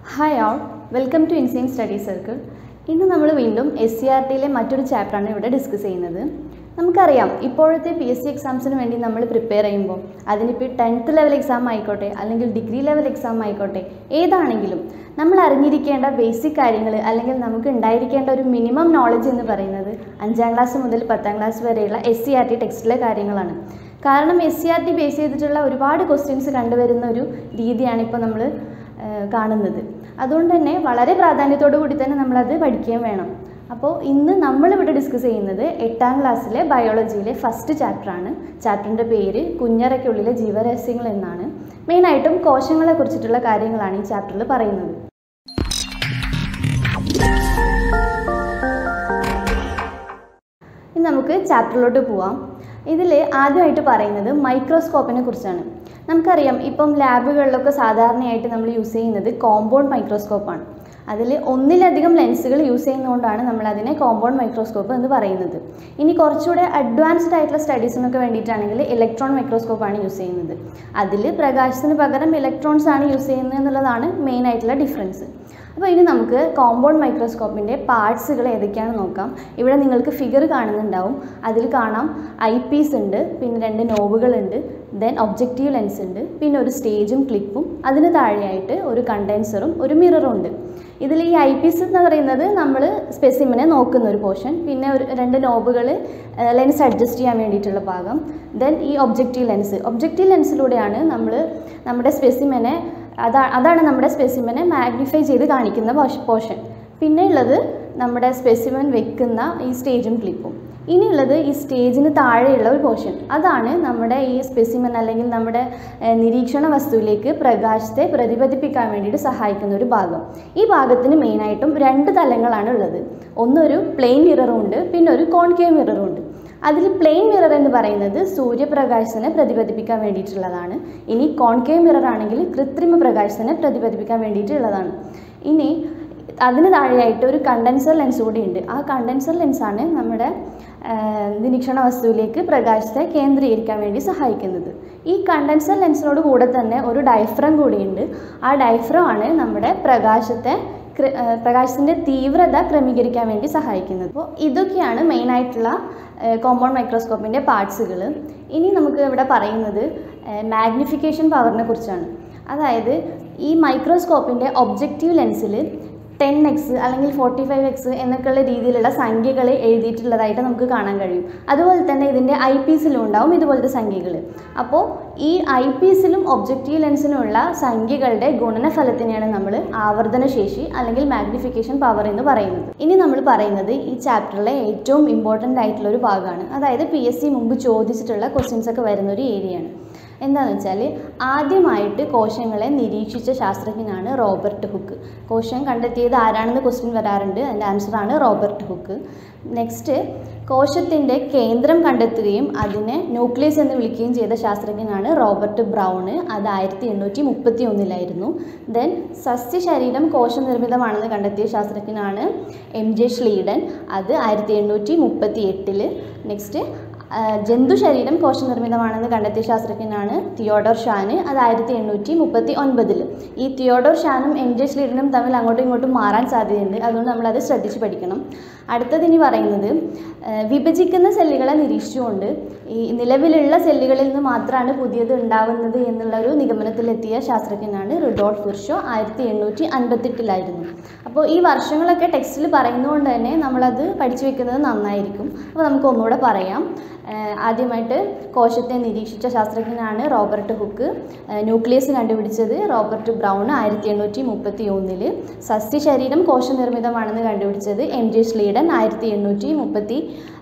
hi all welcome to ഇൻസൈൻ study circle ഇന്ന് നമ്മൾ വീണ്ടും എസ് സി ആർ ടിയിലെ മറ്റൊരു ചാപ്റ്ററാണ് ഇവിടെ ഡിസ്കസ് ചെയ്യുന്നത് നമുക്കറിയാം ഇപ്പോഴത്തെ പി എസ് സി എക്സാംസിന് വേണ്ടി നമ്മൾ പ്രിപ്പയർ ചെയ്യുമ്പോൾ അതിനിപ്പോൾ ടെൻത്ത് ലെവൽ എക്സാം ആയിക്കോട്ടെ അല്ലെങ്കിൽ ഡിഗ്രി ലെവൽ എക്സാം ആയിക്കോട്ടെ ഏതാണെങ്കിലും നമ്മൾ അറിഞ്ഞിരിക്കേണ്ട ബേസിക് കാര്യങ്ങൾ അല്ലെങ്കിൽ നമുക്ക് ഉണ്ടായിരിക്കേണ്ട ഒരു മിനിമം നോളജ് എന്ന് പറയുന്നത് അഞ്ചാം ക്ലാസ് മുതൽ പത്താം ക്ലാസ് വരെയുള്ള എസ് സി ആർ ടി ടെക്സ്റ്റിലെ കാര്യങ്ങളാണ് കാരണം S C R T base ചെയ്തിട്ടുള്ള ഒരുപാട് ക്വസ്റ്റ്യൻസ് കണ്ടുവരുന്ന ഒരു രീതിയാണ് ഇപ്പോൾ നമ്മൾ കാണുന്നത് അതുകൊണ്ട് തന്നെ വളരെ പ്രാധാന്യത്തോടു കൂടി തന്നെ നമ്മളത് പഠിക്കുകയും വേണം അപ്പോൾ ഇന്ന് നമ്മളിവിടെ ഡിസ്കസ് ചെയ്യുന്നത് എട്ടാം ക്ലാസ്സിലെ ബയോളജിയിലെ ഫസ്റ്റ് ചാപ്റ്ററാണ് ചാപ്റ്ററിൻ്റെ പേര് കുഞ്ഞറയ്ക്കുള്ളിലെ ജീവരഹസ്യങ്ങൾ എന്നാണ് മെയിനായിട്ടും കോശങ്ങളെ കുറിച്ചിട്ടുള്ള കാര്യങ്ങളാണ് ഈ ചാപ്റ്ററിൽ പറയുന്നത് ഇനി നമുക്ക് ചാപ്റ്ററിലോട്ട് പോവാം ഇതിൽ ആദ്യമായിട്ട് പറയുന്നത് മൈക്രോസ്കോപ്പിനെ കുറിച്ചാണ് നമുക്കറിയാം ഇപ്പം ലാബുകളിലൊക്കെ സാധാരണയായിട്ട് നമ്മൾ യൂസ് ചെയ്യുന്നത് കോമ്പൗണ്ട് മൈക്രോസ്കോപ്പാണ് അതിൽ ഒന്നിലധികം ലെൻസുകൾ യൂസ് ചെയ്യുന്നതുകൊണ്ടാണ് നമ്മൾ അതിനെ കോമ്പൗണ്ട് മൈക്രോസ്കോപ്പ് എന്ന് പറയുന്നത് ഇനി കുറച്ചുകൂടെ അഡ്വാൻസ്ഡ് ആയിട്ടുള്ള സ്റ്റഡീസിനൊക്കെ വേണ്ടിയിട്ടാണെങ്കിൽ ഇലക്ട്രോൺ മൈക്രോസ്കോപ്പാണ് യൂസ് ചെയ്യുന്നത് അതിൽ പ്രകാശത്തിന് പകരം ഇലക്ട്രോൺസ് ആണ് യൂസ് ചെയ്യുന്നത് എന്നുള്ളതാണ് മെയിൻ ആയിട്ടുള്ള ഡിഫറൻസ് അപ്പോൾ ഇനി നമുക്ക് കോമ്പൗണ്ട് മൈക്രോസ്കോപ്പിൻ്റെ പാർട്സുകൾ ഏതൊക്കെയാണെന്ന് നോക്കാം ഇവിടെ നിങ്ങൾക്ക് ഫിഗർ കാണുന്നുണ്ടാവും അതിൽ കാണാം ഐ പീസ് ഉണ്ട് പിന്നെ രണ്ട് നോബുകളുണ്ട് ദെൻ ഒബ്ജക്റ്റീവ് ലെൻസ് ഉണ്ട് പിന്നെ ഒരു സ്റ്റേജും ക്ലിപ്പും അതിന് താഴെയായിട്ട് ഒരു കണ്ടൻസറും ഒരു മിററും ഉണ്ട് ഇതിൽ ഈ ഐ പീസ് എന്ന് പറയുന്നത് നമ്മൾ സ്പെസിമിനെ നോക്കുന്ന ഒരു പോർഷൻ പിന്നെ ഒരു രണ്ട് നോബുകൾ ലെൻസ് അഡ്ജസ്റ്റ് ചെയ്യാൻ വേണ്ടിയിട്ടുള്ള ഭാഗം ദെൻ ഈ ഒബ്ജക്റ്റീവ് ലെൻസ് ഒബ്ജക്റ്റീവ് ലെൻസിലൂടെയാണ് നമ്മൾ നമ്മുടെ സ്പെസിമിനെ അതാ അതാണ് നമ്മുടെ സ്പെസിമിനെ മാഗ്നിഫൈ ചെയ്ത് കാണിക്കുന്ന പോർഷൻ പിന്നെ ഉള്ളത് നമ്മുടെ സ്പെസിമൻ വെക്കുന്ന ഈ സ്റ്റേജും ക്ലിപ്പും ഇനിയുള്ളത് ഈ സ്റ്റേജിന് താഴെയുള്ള ഒരു പോർഷൻ അതാണ് നമ്മുടെ ഈ സ്പെസിമൻ അല്ലെങ്കിൽ നമ്മുടെ നിരീക്ഷണ വസ്തുവിലേക്ക് പ്രകാശത്തെ പ്രതിഫലിപ്പിക്കാൻ വേണ്ടിയിട്ട് സഹായിക്കുന്ന ഒരു ഭാഗം ഈ ഭാഗത്തിന് മെയിനായിട്ടും രണ്ട് തലങ്ങളാണ് ഉള്ളത് ഒന്നൊരു പ്ലെയിൻ മിററും ഉണ്ട് പിന്നെ ഒരു കോൺകേവ് മിററും ഉണ്ട് അതിൽ പ്ലെയിൻ മിറർ എന്ന് പറയുന്നത് സൂര്യപ്രകാശത്തിനെ പ്രതിഫലിപ്പിക്കാൻ വേണ്ടിയിട്ടുള്ളതാണ് ഇനി കോൺകേവ് മിറർ ആണെങ്കിൽ കൃത്രിമ പ്രകാശത്തിനെ പ്രതിഫലിപ്പിക്കാൻ വേണ്ടിയിട്ടുള്ളതാണ് ഇനി അതിന് താഴെയായിട്ട് ഒരു കണ്ടൻസർ ലെൻസ് കൂടി ഉണ്ട് ആ കണ്ടൻസർ ലെൻസാണ് നമ്മുടെ നിരീക്ഷണ വസ്തുവിലേക്ക് പ്രകാശത്തെ കേന്ദ്രീകരിക്കാൻ വേണ്ടി സഹായിക്കുന്നത് ഈ കണ്ടൻസർ ലെൻസിനോട് കൂടെ തന്നെ ഒരു ഡയഫ്രം കൂടിയുണ്ട് ആ ഡയഫ്രം ആണ് നമ്മുടെ പ്രകാശത്തെ പ്രകാശത്തിൻ്റെ തീവ്രത ക്രമീകരിക്കാൻ വേണ്ടി സഹായിക്കുന്നത് അപ്പോൾ ഇതൊക്കെയാണ് മെയിനായിട്ടുള്ള കോമ്പൗണ്ട് മൈക്രോസ്കോപ്പിൻ്റെ പാർട്സുകൾ ഇനി നമുക്ക് ഇവിടെ പറയുന്നത് മാഗ്നിഫിക്കേഷൻ പവറിനെ കുറിച്ചാണ് അതായത് ഈ മൈക്രോസ്കോപ്പിൻ്റെ ഒബ്ജക്റ്റീവ് ലെൻസിൽ ടെൻ എക്സ് അല്ലെങ്കിൽ ഫോർട്ടി ഫൈവ് എക്സ് എന്നൊക്കെയുള്ള രീതിയിലുള്ള സംഖ്യകൾ എഴുതിയിട്ടുള്ളതായിട്ട് നമുക്ക് കാണാൻ കഴിയും അതുപോലെ തന്നെ ഇതിൻ്റെ ഐ പീസിലും ഉണ്ടാവും ഇതുപോലത്തെ സംഖ്യകൾ അപ്പോൾ ഈ ഐ പീസിലും ഒബ്ജക്റ്റീവ് ലെൻസിലുമുള്ള സംഖ്യകളുടെ ഗുണനഫലത്തിനെയാണ് നമ്മൾ ആവർത്തന ശേഷി അല്ലെങ്കിൽ മാഗ്നിഫിക്കേഷൻ പവർ എന്ന് പറയുന്നത് ഇനി നമ്മൾ പറയുന്നത് ഈ ചാപ്റ്ററിലെ ഏറ്റവും ഇമ്പോർട്ടൻ്റ് ആയിട്ടുള്ള ഒരു ഭാഗമാണ് അതായത് പി എസ് സി മുമ്പ് ചോദിച്ചിട്ടുള്ള ക്വസ്റ്റ്യൻസ് ഒക്കെ വരുന്ന ഒരു ഏരിയയാണ് എന്താണെന്ന് വെച്ചാൽ ആദ്യമായിട്ട് കോശങ്ങളെ നിരീക്ഷിച്ച ശാസ്ത്രജ്ഞനാണ് റോബർട്ട് ഹുക്ക് കോശം കണ്ടെത്തിയത് ആരാണെന്ന് ക്വസ്റ്റ്യൻ വരാറുണ്ട് അതിൻ്റെ ആൻസറാണ് റോബർട്ട് ഹുക്ക് നെക്സ്റ്റ് കോശത്തിൻ്റെ കേന്ദ്രം കണ്ടെത്തുകയും അതിനെ ന്യൂക്ലിയസ് എന്ന് വിളിക്കുകയും ചെയ്ത ശാസ്ത്രജ്ഞനാണ് റോബർട്ട് ബ്രൗണ് അത് ആയിരത്തി എണ്ണൂറ്റി മുപ്പത്തി ഒന്നിലായിരുന്നു ദെൻ സസ്യശരീരം കോശനിർമ്മിതമാണെന്ന് കണ്ടെത്തിയ ശാസ്ത്രജ്ഞനാണ് എം ജെ ഷ്ലീഡൻ അത് ആയിരത്തി എണ്ണൂറ്റി മുപ്പത്തി എട്ടിൽ നെക്സ്റ്റ് ജന്തു ശരീരം കോശനിർമ്മിതമാണെന്ന് കണ്ടെത്തിയ ശാസ്ത്രജ്ഞനാണ് തിയോഡോർ ഷാന് അത് ആയിരത്തി എണ്ണൂറ്റി മുപ്പത്തി ഒൻപതിൽ ഈ തിയോഡോർ ഷാനും എം ജെ സ്ലീഡനും തമ്മിൽ അങ്ങോട്ടും ഇങ്ങോട്ടും മാറാൻ സാധ്യതയുണ്ട് അതുകൊണ്ട് നമ്മളത് ശ്രദ്ധിച്ച് പഠിക്കണം അടുത്തത് ഇനി പറയുന്നത് വിഭജിക്കുന്ന സെല്ലുകളെ നിരീക്ഷിച്ചുകൊണ്ട് ഈ നിലവിലുള്ള സെല്ലുകളിൽ നിന്ന് മാത്രമാണ് പുതിയത് ഉണ്ടാവുന്നത് എന്നുള്ള ഒരു നിഗമനത്തിലെത്തിയ ശാസ്ത്രജ്ഞനാണ് റുഡോൾഫ് ഫിർഷോ ആയിരത്തി എണ്ണൂറ്റി അൻപത്തെട്ടിലായിരുന്നു അപ്പോൾ ഈ വർഷങ്ങളൊക്കെ ടെക്സ്റ്റിൽ പറയുന്നതുകൊണ്ട് തന്നെ നമ്മളത് പഠിച്ചു വെക്കുന്നത് നന്നായിരിക്കും അപ്പോൾ നമുക്ക് ഒന്നുകൂടെ പറയാം ആദ്യമായിട്ട് കോശത്തെ നിരീക്ഷിച്ച ശാസ്ത്രജ്ഞനാണ് റോബർട്ട് ഹുക്ക് ന്യൂക്ലിയസ് കണ്ടുപിടിച്ചത് റോബർട്ട് ബ്രൗൺ ആയിരത്തി എണ്ണൂറ്റി മുപ്പത്തി ഒന്നിൽ സസ്യശരീരം കോശനിർമ്മിതമാണെന്ന് കണ്ടുപിടിച്ചത് എം ജെ സ്ലീഡൻ ആയിരത്തി എണ്ണൂറ്റി മുപ്പത്തി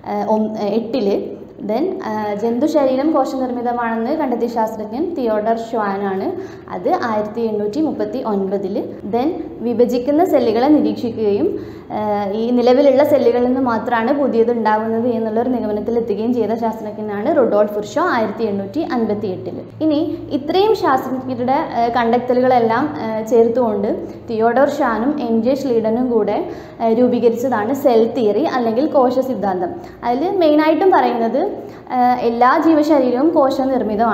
എട്ടിൽ ദെൻ ജന്തു ശരീരം കോശനിർമ്മിതമാണെന്ന് കണ്ടെത്തിയ ശാസ്ത്രജ്ഞൻ തിയോഡർ ഷ്വാനാണ് അത് ആയിരത്തി എണ്ണൂറ്റി മുപ്പത്തി ഒൻപതിൽ ദെൻ വിഭജിക്കുന്ന സെല്ലുകളെ നിരീക്ഷിക്കുകയും ഈ നിലവിലുള്ള സെല്ലുകളിൽ നിന്ന് മാത്രമാണ് പുതിയത് ഉണ്ടാകുന്നത് എന്നുള്ളൊരു നിഗമനത്തിലെത്തുകയും ചെയ്ത ശാസ്ത്രജ്ഞനാണ് റുഡോൾഫ് ഫിർഷോ ആയിരത്തി എണ്ണൂറ്റി അൻപത്തി എട്ടിൽ ഇനി ഇത്രയും ശാസ്ത്രജ്ഞരുടെ കണ്ടെത്തലുകളെല്ലാം ചേർത്തുകൊണ്ട് തിയോഡോർ ഷാനും എം ജെ ഷ്ലീഡനും കൂടെ രൂപീകരിച്ചതാണ് സെൽ തിയറി അല്ലെങ്കിൽ കോശ സിദ്ധാന്തം അതിൽ മെയിനായിട്ടും പറയുന്നത് എല്ലാ ജീവശരീരവും കോശ നിർമ്മിതമാണ്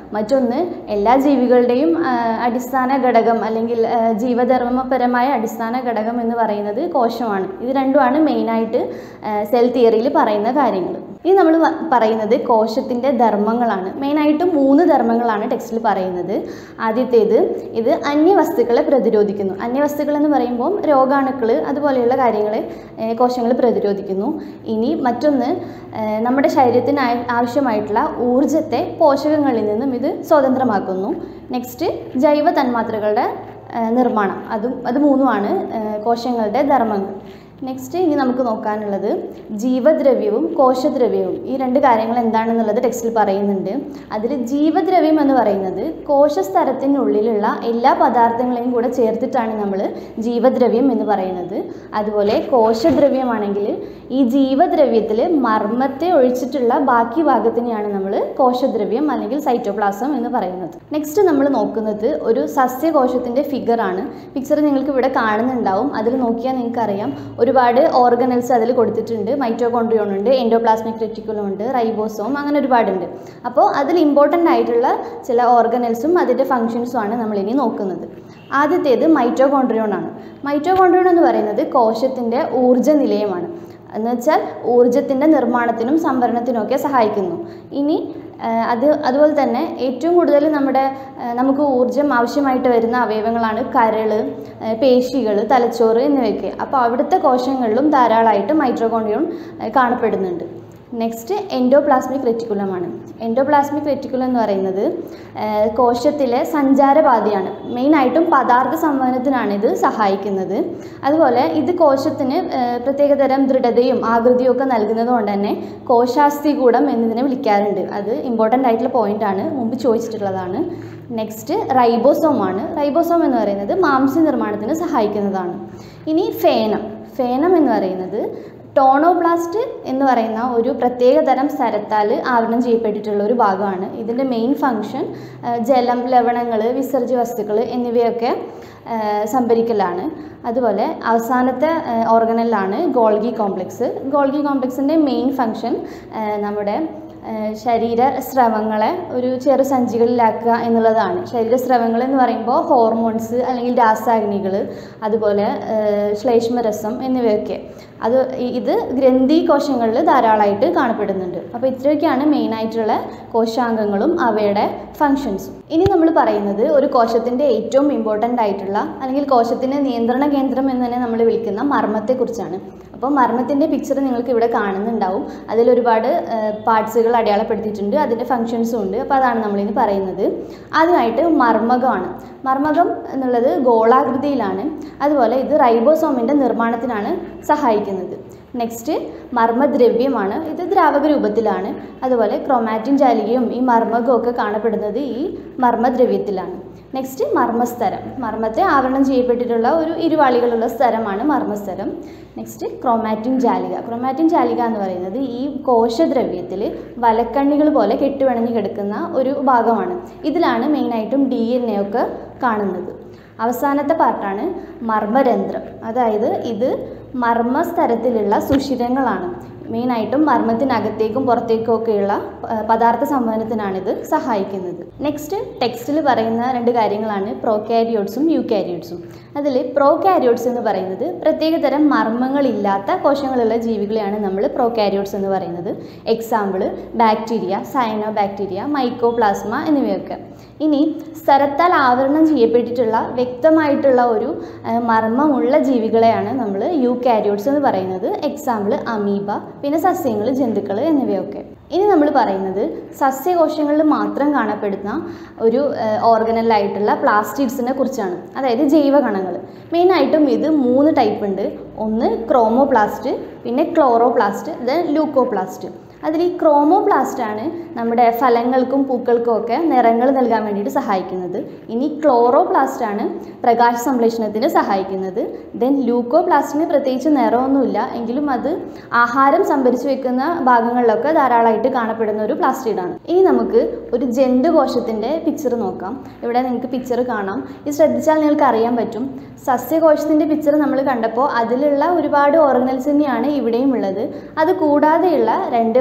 മറ്റൊന്ന് എല്ലാ ജീവികളുടെയും ആ, അടിസ്ഥാന ഘടകം അല്ലെങ്കിൽ ആ, ജീവധർമ്മപരമായ അടിസ്ഥാന ഘടകം എന്ന് പറയുന്നത് കോശമാണ് ഇത് രണ്ടുമാണ് മെയിനായിട്ട് സെൽ തിയറിയിൽ പറയുന്ന കാര്യങ്ങൾ ഇനി നമ്മൾ പറയുന്നത് കോശത്തിൻ്റെ ധർമ്മങ്ങളാണ് മെയിനായിട്ട് മൂന്ന് ധർമ്മങ്ങളാണ് ടെക്സ്റ്റിൽ പറയുന്നത് ആദ്യത്തേത് ഇത് അന്യവസ്തുക്കളെ പ്രതിരോധിക്കുന്നു അന്യവസ്തുക്കൾ എന്ന് പറയുമ്പോൾ രോഗാണുക്കൾ അതുപോലെയുള്ള കാര്യങ്ങൾ കോശങ്ങൾ പ്രതിരോധിക്കുന്നു ഇനി മറ്റൊന്ന് ഏഹ് നമ്മുടെ ശരീരത്തിന് ആയ- ആവശ്യമായിട്ടുള്ള ഊർജത്തെ പോഷകങ്ങളിൽ നിന്നും ഇത് സ്വതന്ത്രമാക്കുന്നു നെക്സ്റ്റ് ജൈവ തന്മാത്രകളുടെ ഏഹ് നിർമ്മാണം അതും അത് മൂന്നുമാണ് ഏഹ് കോശങ്ങളുടെ ധർമ്മങ്ങൾ നെക്സ്റ്റ് ഇനി നമുക്ക് നോക്കാനുള്ളത് ജീവദ്രവ്യവും കോശദ്രവ്യവും ഈ രണ്ട് കാര്യങ്ങൾ എന്താണെന്നുള്ളത് ടെക്സ്റ്റിൽ പറയുന്നുണ്ട് അതിൽ ജീവദ്രവ്യം എന്ന് പറയുന്നത് കോശസ്തരത്തിനുള്ളിലുള്ള എല്ലാ പദാർത്ഥങ്ങളെയും കൂടെ ചേർത്തിട്ടാണ് നമ്മൾ ജീവദ്രവ്യം എന്ന് പറയുന്നത് അതുപോലെ കോശദ്രവ്യമാണെങ്കിൽ ഈ ജീവദ്രവ്യത്തിൽ മർമ്മത്തെ ഒഴിച്ചിട്ടുള്ള ബാക്കി ഭാഗത്തിനെയാണ് നമ്മൾ കോശദ്രവ്യം അല്ലെങ്കിൽ സൈറ്റോപ്ലാസം എന്ന് പറയുന്നത് നെക്സ്റ്റ് നമ്മൾ നോക്കുന്നത് ഒരു സസ്യകോശത്തിൻ്റെ ഫിഗറാണ് പിക്ചർ നിങ്ങൾക്ക് ഇവിടെ കാണുന്നുണ്ടാവും അതിൽ നോക്കിയാൽ നിങ്ങൾക്കറിയാം ഒരുപാട് ഓർഗനൽസ് അതിൽ കൊടുത്തിട്ടുണ്ട് മൈറ്റോകോൺഡ്രിയോൺ ഉണ്ട് എൻഡോപ്ലാസ്മിക് റെറ്റിക്കുലം ഉണ്ട് റൈബോസോം അങ്ങനെ ഒരുപാടുണ്ട് അപ്പോൾ അതിൽ ഇമ്പോർട്ടൻ്റ് ആയിട്ടുള്ള ചില ഓർഗനൽസും അതിൻ്റെ ഫങ്ഷൻസും ആണ് നമ്മളിനി നോക്കുന്നത് ആദ്യത്തേത് മൈറ്റോകോൺഡ്രിയോൺ ആണ് മൈറ്റോകോൺഡ്രിയോൺ എന്ന് പറയുന്നത് കോശത്തിൻ്റെ ഊർജ്ജ നിലയമാണ് എന്ന് വെച്ചാൽ ഊർജത്തിൻ്റെ നിർമ്മാണത്തിനും സംഭരണത്തിനും ഒക്കെ സഹായിക്കുന്നു ഇനി ആ, അത് അതുപോലെ തന്നെ ഏറ്റവും കൂടുതൽ നമ്മുടെ ആ, നമുക്ക് ഊർജം ആവശ്യമായിട്ട് വരുന്ന അവയവങ്ങളാണ് കരൾ പേശികൾ തലച്ചോറ് എന്നിവയൊക്കെ അപ്പോൾ അവിടുത്തെ കോശങ്ങളിലും ധാരാളമായിട്ട് മൈട്രോകോൺഡ്രിയോൺ കാണപ്പെടുന്നുണ്ട് നെക്സ്റ്റ് എൻഡോപ്ലാസ്മിക് റെറ്റിക്കുലമാണ് എൻഡോപ്ലാസ്മിക് റെറ്റിക്കുലം എന്ന് പറയുന്നത് ആ, കോശത്തിലെ സഞ്ചാരപാതയാണ് മെയിനായിട്ടും പദാർത്ഥ സംവഹനത്തിനാണ് ഇത് സഹായിക്കുന്നത് അതുപോലെ ഇത് കോശത്തിന് ആ, പ്രത്യേകതരം ദൃഢതയും ആകൃതിയും ഒക്കെ നൽകുന്നത് കൊണ്ട് തന്നെ കോശാസ്ഥികൂടം എന്നതിനെ വിളിക്കാറുണ്ട് അത് ഇമ്പോർട്ടൻ്റ് ആയിട്ടുള്ള പോയിൻ്റാണ് മുമ്പ് ചോദിച്ചിട്ടുള്ളതാണ് നെക്സ്റ്റ് റൈബോസോം ആണ് റൈബോസോം എന്ന് പറയുന്നത് മാംസ്യ നിർമ്മാണത്തിന് സഹായിക്കുന്നതാണ് ഇനി ഫേനം ഫേനം എന്ന് പറയുന്നത് ടോണോബ്ലാസ്റ്റ് എന്ന് പറയുന്ന ഒരു പ്രത്യേക തരം സ്ഥലത്താൽ ആവരണം ചെയ്യപ്പെട്ടിട്ടുള്ള ഒരു ഭാഗമാണ് ഇതിൻ്റെ മെയിൻ ഫങ്ഷൻ ജലം ലവണങ്ങൾ വിസർജ്യ വസ്തുക്കൾ എന്നിവയൊക്കെ ആ, സംഭരിക്കലാണ് അതുപോലെ അവസാനത്തെ ഓർഗനലാണ് ഗോൾഗി കോംപ്ലക്സ് ഗോൾഗി കോംപ്ലക്സിൻ്റെ മെയിൻ ഫങ്ഷൻ നമ്മുടെ ആ, ശരീര സ്രവങ്ങളെ ഒരു ചെറു സഞ്ചികളിലാക്കുക എന്നുള്ളതാണ് ശരീര സ്രവങ്ങൾ എന്ന് പറയുമ്പോൾ ഹോർമോൺസ് അല്ലെങ്കിൽ രാസാഗ്നികൾ അതുപോലെ ആ, ശ്ലേഷ്മരസം എന്നിവയൊക്കെ അത് ഇ- ഇത് ഗ്രന്ഥി കോശങ്ങളിൽ ധാരാളമായിട്ട് കാണപ്പെടുന്നുണ്ട് അപ്പോൾ ഇത്രയൊക്കെയാണ് മെയിനായിട്ടുള്ള കോശാംഗങ്ങളും അവയുടെ ഫങ്ഷൻസും ഇനി നമ്മൾ പറയുന്നത് ഒരു കോശത്തിൻ്റെ ഏറ്റവും ഇമ്പോർട്ടൻ്റ് ആയിട്ടുള്ള അല്ലെങ്കിൽ കോശത്തിൻ്റെ നിയന്ത്രണ കേന്ദ്രം എന്ന് തന്നെ നമ്മൾ വിളിക്കുന്ന മർമ്മത്തെക്കുറിച്ചാണ് അപ്പോൾ മർമ്മത്തിൻ്റെ പിക്ചർ നിങ്ങൾക്ക് ഇവിടെ കാണുന്നുണ്ടാവും അതിലൊരുപാട് പാർട്സുകൾ അടയാളപ്പെടുത്തിയിട്ടുണ്ട് അതിൻ്റെ ഫങ്ഷൻസും ഉണ്ട് അപ്പോൾ അതാണ് നമ്മളിന്ന് പറയുന്നത് ആദ്യമായിട്ട് മർമ്മകമാണ് മർമ്മകം എന്നുള്ളത് ഗോളാകൃതിയിലാണ് അതുപോലെ ഇത് റൈബോസോമിൻ്റെ നിർമ്മാണത്തിനാണ് സഹായിക്കുന്നത് നെക്സ്റ്റ് മർമ്മദ്രവ്യമാണ് ഇത് ദ്രാവക രൂപത്തിലാണ് അതുപോലെ ക്രൊമാറ്റിൻ ജാലികയും ഈ മർമ്മകവും ഒക്കെ കാണപ്പെടുന്നത് ഈ മർമ്മദ്രവ്യത്തിലാണ് നെക്സ്റ്റ് മർമ്മസ്തരം മർമ്മത്തെ ആവരണം ചെയ്യപ്പെട്ടിട്ടുള്ള ഒരു ഇരുവാളികളുള്ള സ്ഥലമാണ് മർമ്മസ്തരം നെക്സ്റ്റ് ക്രോമാറ്റിൻ ജാലിക ക്രോമാറ്റിൻ ജാലിക എന്ന് പറയുന്നത് ഈ കോശദ്രവ്യത്തിൽ വലക്കണ്ണികൾ പോലെ കെട്ടുപിണഞ്ഞ് കിടക്കുന്ന ഒരു ഭാഗമാണ് ഇതിലാണ് മെയിനായിട്ടും ഡി എൻ എ ഒക്കെ കാണുന്നത് അവസാനത്തെ പാർട്ടാണ് മർമ്മരന്ധ്രം അതായത് ഇത് മർമ്മസ്തരത്തിലുള്ള സുഷിരങ്ങളാണ് മെയിനായിട്ടും മർമ്മത്തിനകത്തേക്കും പുറത്തേക്കും ഒക്കെയുള്ള ആ, പദാർത്ഥ സംവഹനത്തിനാണിത് സഹായിക്കുന്നത് നെക്സ്റ്റ് ടെക്സ്റ്റിൽ പറയുന്ന രണ്ട് കാര്യങ്ങളാണ് പ്രോകാരിയോട്സും യൂകാരിയോട്സും അതിൽ പ്രോകാരിയോട്സ് എന്ന് പറയുന്നത് പ്രത്യേകതരം മർമ്മങ്ങളില്ലാത്ത കോശങ്ങളുള്ള ജീവികളെയാണ് നമ്മൾ പ്രോകാരിയോട്സ് എന്ന് പറയുന്നത് example bacteria cyano bacteria mycoplasma എന്നിവയൊക്കെ ഇനി സ്ഥലത്താൽ ആവരണം ചെയ്യപ്പെട്ടിട്ടുള്ള വ്യക്തമായിട്ടുള്ള ഒരു ആ, മർമ്മമുള്ള ജീവികളെയാണ് നമ്മൾ യൂകാരിയോട്സ് എന്ന് പറയുന്നത് എക്സാമ്പിൾ അമീബ പിന്നെ സസ്യങ്ങൾ ജന്തുക്കൾ എന്നിവയൊക്കെ ഇനി നമ്മൾ പറയുന്നത് സസ്യകോശങ്ങളിൽ മാത്രം കാണപ്പെടുന്ന ഒരു ഓർഗനലായിട്ടുള്ള പ്ലാസ്റ്റിഡ്സിനെ കുറിച്ചാണ് അതായത് ജൈവകണങ്ങൾ മെയിനായിട്ടും ഇത് മൂന്ന് ടൈപ്പ് ഉണ്ട് ഒന്ന് ക്രോമോപ്ലാസ്റ്റ് പിന്നെ ക്ലോറോപ്ലാസ്റ്റ് ദെൻ ലൂക്കോപ്ലാസ്റ്റ് അതിൽ ഈ ക്രോമോപ്ലാസ്റ്റ് ആണ് നമ്മുടെ ഫലങ്ങൾക്കും പൂക്കൾക്കും ഒക്കെ നിറങ്ങൾ നൽകാൻ വേണ്ടിയിട്ട് സഹായിക്കുന്നത് ഇനി ക്ലോറോപ്ലാസ്റ്റ് ആണ് പ്രകാശ സംശ്ലേഷണത്തിന് സഹായിക്കുന്നത് ദെൻ ലൂക്കോപ്ലാസ്റ്റിന് പ്രത്യേകിച്ച് നിറമൊന്നുമില്ല എങ്കിലും അത് ആഹാരം സംഭരിച്ചു വെക്കുന്ന ഭാഗങ്ങളിലൊക്കെ ധാരാളമായിട്ട് കാണപ്പെടുന്ന ഒരു പ്ലാസ്റ്റിഡാണ് ഇനി നമുക്ക് ഒരു ജന്തുകോശത്തിൻ്റെ പിക്ചർ നോക്കാം ഇവിടെ നിങ്ങൾക്ക് പിക്ചർ കാണാം ഇത് ശ്രദ്ധിച്ചാൽ നിങ്ങൾക്ക് അറിയാൻ പറ്റും സസ്യകോശത്തിൻ്റെ പിക്ചർ നമ്മൾ കണ്ടപ്പോൾ അതിലുള്ള ഒരുപാട് ഓർഗനൽസ് തന്നെയാണ് ഇവിടെയും ഉള്ളത് അത് കൂടാതെയുള്ള രണ്ട്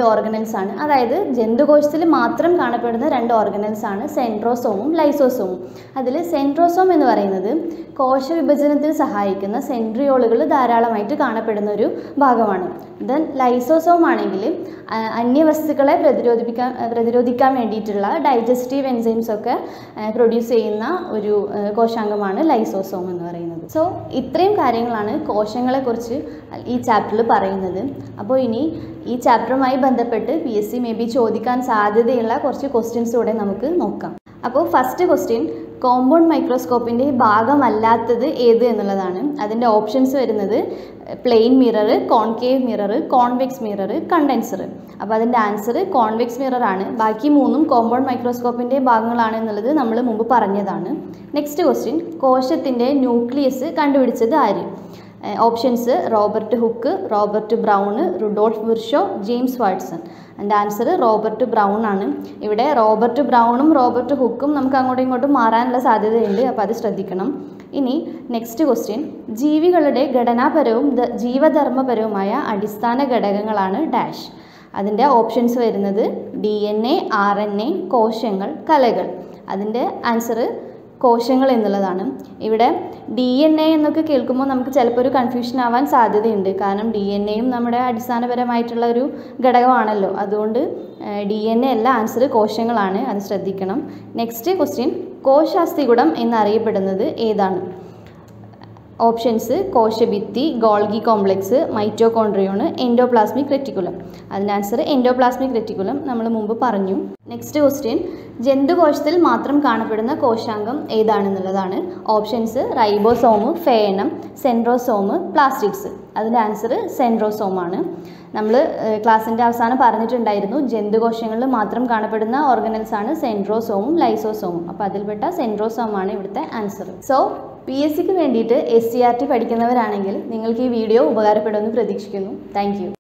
ഓർഗനൽസ് ആണ് അതായത് ജന്തുകോശത്തിൽ മാത്രം കാണപ്പെടുന്ന രണ്ട് ഓർഗനൽസ് ആണ് സെൻട്രോസോമും ലൈസോസോമും അതിൽ സെൻട്രോസോം എന്ന് പറയുന്നത് കോശവിഭജനത്തിന് സഹായിക്കുന്ന സെൻട്രിയോളുകൾ ധാരാളമായിട്ട് കാണപ്പെടുന്ന ഒരു ഭാഗമാണ് ദെൻ ലൈസോസോം ആണെങ്കിൽ ആ, അന്യവസ്തുക്കളെ പ്രതിരോധിപ്പിക്കാൻ പ്രതിരോധിക്കാൻ വേണ്ടിയിട്ടുള്ള ഡൈജസ്റ്റീവ് എൻസൈംസ് ഒക്കെ പ്രൊഡ്യൂസ് ചെയ്യുന്ന ഒരു ആ, കോശാംഗമാണ് ലൈസോസോം എന്ന് പറയുന്നത് സോ ഇത്രയും കാര്യങ്ങളാണ് കോശങ്ങളെക്കുറിച്ച് ഈ ചാപ്റ്ററിൽ പറയുന്നത് അപ്പോൾ ഇനി ഈ ചാപ്റ്ററുമായി ബന്ധപ്പെട്ട് P S C maybe ചോദിക്കാൻ സാധ്യതയുള്ള കുറച്ച് ക്വസ്റ്റ്യൻസ് കൂടെ നമുക്ക് നോക്കാം അപ്പോൾ ഫസ്റ്റ് ക്വസ്റ്റ്യൻ കോമ്പൗണ്ട് മൈക്രോസ്കോപ്പിൻ്റെ ഭാഗമല്ലാത്തത് ഏത് എന്നുള്ളതാണ് അതിൻ്റെ ഓപ്ഷൻസ് വരുന്നത് plane mirror concave mirror convex mirror condenser അപ്പോൾ അതിൻ്റെ ആൻസർ കോൺവെക്സ് മിറർ ആണ് ബാക്കി മൂന്നും കോമ്പൗണ്ട് മൈക്രോസ്കോപ്പിൻ്റെ ഭാഗങ്ങളാണ് എന്നുള്ളത് നമ്മൾ മുമ്പ് പറഞ്ഞതാണ് നെക്സ്റ്റ് ക്വസ്റ്റ്യൻ കോശത്തിൻ്റെ ന്യൂക്ലിയസ് കണ്ടുപിടിച്ചത് ആര് options Robert Hooke Robert Brown Rudolf Virchow James Watson അതിൻ്റെ ആൻസർ റോബർട്ട് ബ്രൗൺ ആണ് ഇവിടെ റോബർട്ട് ബ്രൗണും റോബർട്ട് ഹുക്കും നമുക്ക് അങ്ങോട്ടും ഇങ്ങോട്ടും മാറാനുള്ള സാധ്യതയുണ്ട് അപ്പോൾ അത് ശ്രദ്ധിക്കണം ഇനി നെക്സ്റ്റ് ക്വസ്റ്റ്യൻ ജീവികളുടെ ഘടനാപരവും ദ- ജീവധർമ്മപരവുമായ അടിസ്ഥാന ഘടകങ്ങളാണ് ഡാഷ് അതിൻ്റെ ഓപ്ഷൻസ് വരുന്നത് D N A R N A കോശങ്ങൾ കലകൾ അതിൻ്റെ ആൻസർ കോശങ്ങൾ എന്നുള്ളതാണ് ഇവിടെ ഡി എൻ എ എന്നൊക്കെ കേൾക്കുമ്പോൾ നമുക്ക് ചിലപ്പോൾ ഒരു കൺഫ്യൂഷൻ ആവാൻ സാധ്യതയുണ്ട് കാരണം ഡി എൻ എയും നമ്മുടെ അടിസ്ഥാനപരമായിട്ടുള്ള ഒരു ഘടകമാണല്ലോ അതുകൊണ്ട് ഡി എൻ എ അല്ല ആൻസർ കോശങ്ങളാണ് അത് ശ്രദ്ധിക്കണം നെക്സ്റ്റ് ക്വസ്റ്റ്യൻ കോശാസ്ഥികുടം എന്നറിയപ്പെടുന്നത് ഏതാണ് ഓപ്ഷൻസ് കോശഭിത്തി Golgi complex mitochondrion endoplasmic reticulum അതിൻ്റെ ആൻസർ എൻഡോപ്ലാസ്മിക് റെറ്റിക്കുലം നമ്മൾ മുമ്പ് പറഞ്ഞു നെക്സ്റ്റ് ക്വസ്റ്റ്യൻ ജന്തുകോശത്തിൽ മാത്രം കാണപ്പെടുന്ന കോശാംഗം ഏതാണെന്നുള്ളതാണ് ഓപ്ഷൻസ് റൈബോസോമ് ഫേനം സെൻട്രോസോമ് പ്ലാസ്റ്റിക്സ് അതിൻ്റെ ആൻസർ സെൻട്രോസോമാണ് നമ്മൾ ക്ലാസ്സിൻ്റെ അവസാനം പറഞ്ഞിട്ടുണ്ടായിരുന്നു ജന്തുകോശങ്ങളിൽ മാത്രം കാണപ്പെടുന്ന ഓർഗനൽസ് ആണ് സെൻട്രോസോമും ലൈസോസോമും അപ്പോൾ അതിൽപ്പെട്ട സെൻട്രോസോമാണ് ഇവിടുത്തെ ആൻസർ സോ പി എസ് സിക്ക് വേണ്ടിയിട്ട് എസ് സി ആർ ടി പഠിക്കുന്നവരാണെങ്കിൽ നിങ്ങൾക്ക് ഈ വീഡിയോ ഉപകാരപ്പെടുമെന്ന് പ്രതീക്ഷിക്കുന്നു താങ്ക്